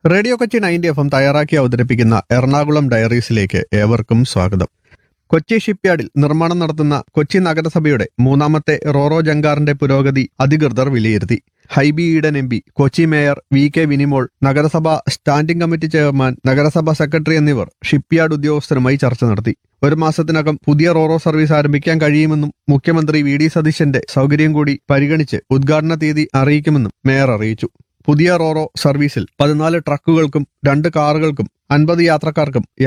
radio Kochi ninety F M തയ്യാറാക്കി അവതരിപ്പിക്കുന്ന എറണാകുളം ഡയറീസിലേക്ക് ഏവർക്കും സ്വാഗതം കൊച്ചി ഷിപ്പ്യാർഡിൽ നിർമ്മാണം നടത്തുന്ന കൊച്ചി നഗരസഭയുടെ മൂന്നാമത്തെ റോറോ ജങ്കാറിന്റെ പുരോഗതി അധികൃതർ വിലയിരുത്തി Hibi Eden M P Kochi mayor V K Vinimol നഗരസഭ സ്റ്റാൻഡിംഗ് കമ്മിറ്റി ചെയർമാൻ നഗരസഭ സെക്രട്ടറി എന്നിവർ ഷിപ്പ്യാർഡ് ഉദ്യോഗസ്ഥരുമായി ചർച്ച നടത്തി ഒരു മാസത്തിനകം പുതിയ റോറോ സർവീസ് ആരംഭിക്കാൻ കഴിയുമെന്നും മുഖ്യമന്ത്രി വി ഡി സതീശന്റെ സൗകര്യം കൂടി പരിഗണിച്ച് ഉദ്ഘാടന തീയതി അറിയിക്കുമെന്നും മേയർ അറിയിച്ചു പുതിയ റോറോ സർവീസിൽ പതിനാല് ട്രക്കുകൾക്കും രണ്ട് കാറുകൾക്കും അൻപത് യാത്രക്കാർക്കും